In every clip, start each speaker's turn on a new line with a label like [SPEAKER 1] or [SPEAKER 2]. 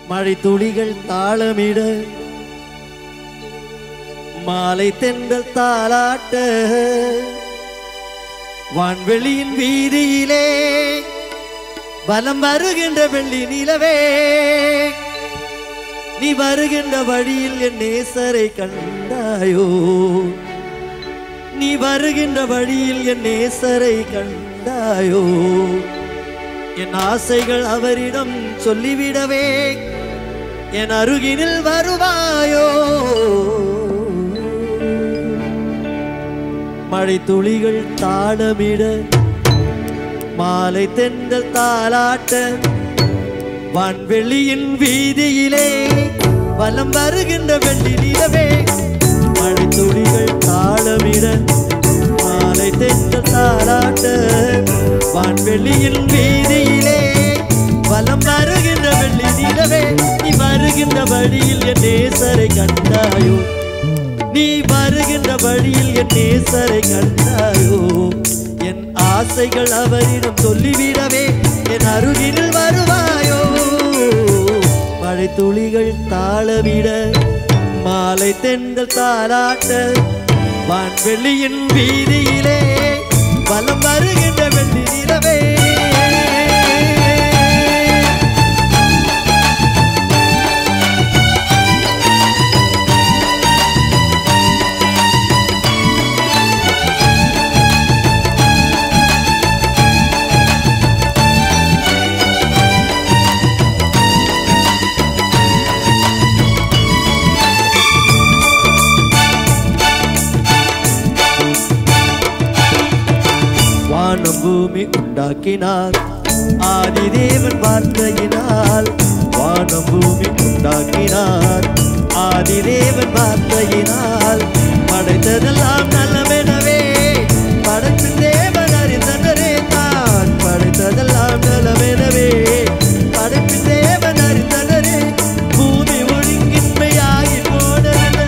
[SPEAKER 1] மழை துளிகள் தாளமிட மாலை தென்றல் தாளாட்ட வான்வெளியின் வீதியிலே வலம் வருகின்ற வெள்ளி நிலவே நீ வருகின்ற வழியில் என் நேசரை கண்டாயோ நீ வருகின்ற வழியில் என் நேசரை கண்டாயோ என் ஆசைகள் அவரிடம் சொல்லிவிடவே என் அருகினில் வருவாயோ மழை துளிகள் தாளமிட மாலை தென்றல் தாளாட்ட வான்வெளியின் வீதியிலே வலம் வருகின்ற வெள்ளி நிலவே மழை துளிகள் தாளமிட மாலை தென்றல் தாளாட்ட வான்வெளியின் வீதியிலே வலம் வருகின்ற வெள்ளி நிலவே நீ வருகின்ற வழியில் என் நேசரை கண்டாயோ நீ வருகின்ற வழியில் என் நேசரை கண்டாயோ என் ஆசைகள் அவரிடம் சொல்லிவிடவே என் அருகினில் வருவாயோ மழை துளிகள் தாளவிட மாலை தென்றல் தாளாட்ட வான்வெளியின் வீதியிலே வலம் வருகின்ற வெள்ளி நிலவே வானம் பூமி உண்டாக்கினார் ஆதிதேவன் வார்த்தையினால் வானம் பூமி உண்டாக்கினார் ஆதிதேவன் வார்த்தையினால் படைத்ததெல்லாம் நலமெனவே படைத்து தேவன் அறிந்தனரே தான் படைத்ததெல்லாம் நலமெனவே படைத்து தேவன் அறிந்தனரே பூமி ஒழுங்கின்மையாகி போனதென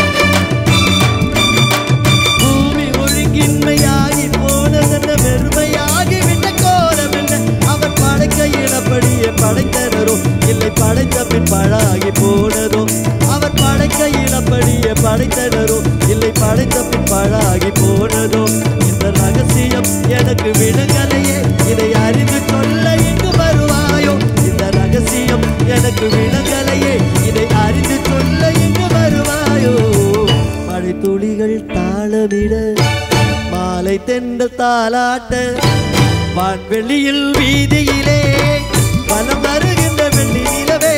[SPEAKER 1] பூமி ஒழுங்கின்மையாகி போனதென்ன வெறுமையாகி விட்ட கோலம் என்ன அவர் படைக்கையில் அப்படியே படைத்தனரோ இல்லை படைத்த பின் பழாகி போனதோ அவர் படைக்கையில் அப்படியே படைத்தனரோ இல்லை படைத்த பின் பழாகி போனதோ இந்த ரகசியம் எனக்கு விடுங்கலையே இதை அறிந்து கொள்ள இங்கு வருவாயோ இந்த ரகசியம் எனக்கு விடுங்கலையே இதை அறிந்து கொள்ள இங்கு வருவாயோ மழை துளிகள் தாளமிட மாலை தென்றல் தாளாட்ட வான்வெளியில் வீதியிலே வலம் வருகின்ற வெள்ளி நிலவே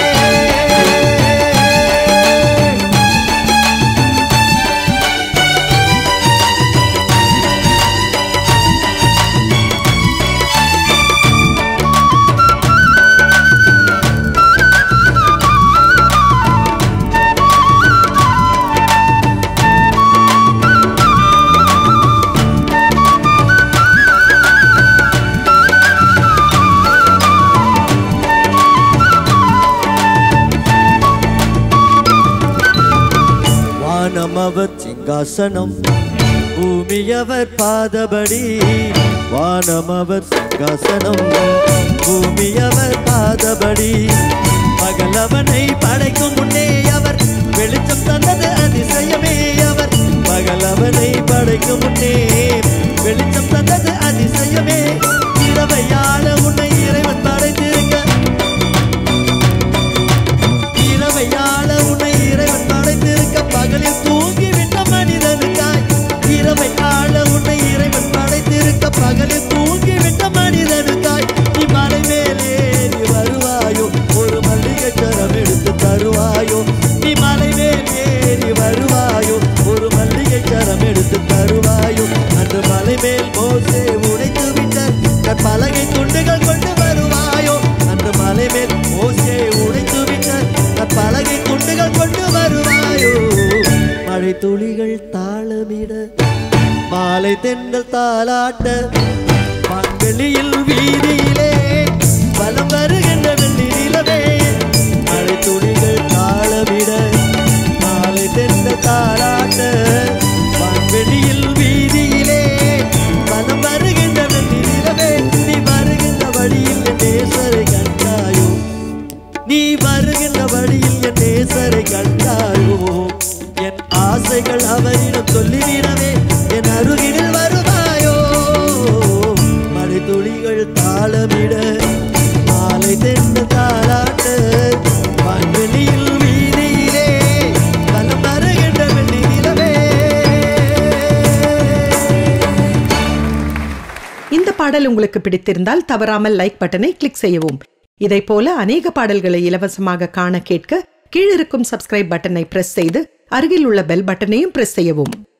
[SPEAKER 1] வானம் அவர் சிங்காசனம் பூமி அவர் பாதபடி வானம் அவர் சிங்காசனம் பூமி அவர் பாதபடி பகலவனை படைக்கும் முன்னே அவர் வெளிச்சம் தந்தது அதிசயமே அவர் பகலவனை படைக்கும் முன்னே வெளிச்சம் தந்தது அதிசயமே இரவையாள உன்னை இறைவன் படைத்திருக்க இரவையாள உன்னை இறைவன் படைத்திருக்க பகலில் தூங்கி விட்ட மனிதனுக்காய் இரவை ஆள உன்னை இறைவன் படைத்திருக்க பகலில் தூங்கி விட்ட மனிதனுக்காய் நீ மலை மேலே நீ வருவாயோ ஒரு மல்லிகை சரம் எடுத்து தருவாயோ நீ மலை மேலே நீ வருவாயோ ஒரு மல்லிகை சரம் எடுத்து தருவாயோ அன்று மலை மேல் மோசே உடைத்து விட்ட கற்பலகை துண்டுகள் கொண்டு வருவாயோ அன்று மலை மேல் மோசே உடைத்து விட்ட கற்பலகை துண்டுகள் கொண்டு வருவாயோ மழை துளிகள் தாளமிட மாலை தென்றல் தாளாட்ட வான்வெளியில் வீதியிலே வலம் வருகின்ற வெள்ளி நிலவே மழை துளிகள் தாளமிட மாலை தென்றல் தாளாட்ட வான்வெளியில் வீதியிலே வலம் வருகின்ற வெள்ளி நிலவே நீ வருகின்ற வழியில் என் நேசரை கண்டாயோ நீ நீ வருகின்ற வழியில் என் நேசரை கண்டாயோ என் ஆசைகள் அவரிடம் சொல்லிவிடவே என் அருகில் வருவாயோ மழை துளிகள் தாளமிட மாலை தென்று தாளாட்ட வான்வெளியில் வீதியிலே வலம் வருகின்ற வெள்ளி நிலவே
[SPEAKER 2] இந்த பாடல் உங்களுக்கு பிடித்திருந்தால் தவறாமல் லைக் பட்டனை கிளிக் செய்யவும் இதைப் போல அநேக பாடல்களை இலவசமாக காண கேட்க கீழிருக்கும் சப்ஸ்கிரைப் பட்டனை பிரஸ் செய்து அருகில் உள்ள பெல் பட்டனையும் பிரஸ் செய்யவும்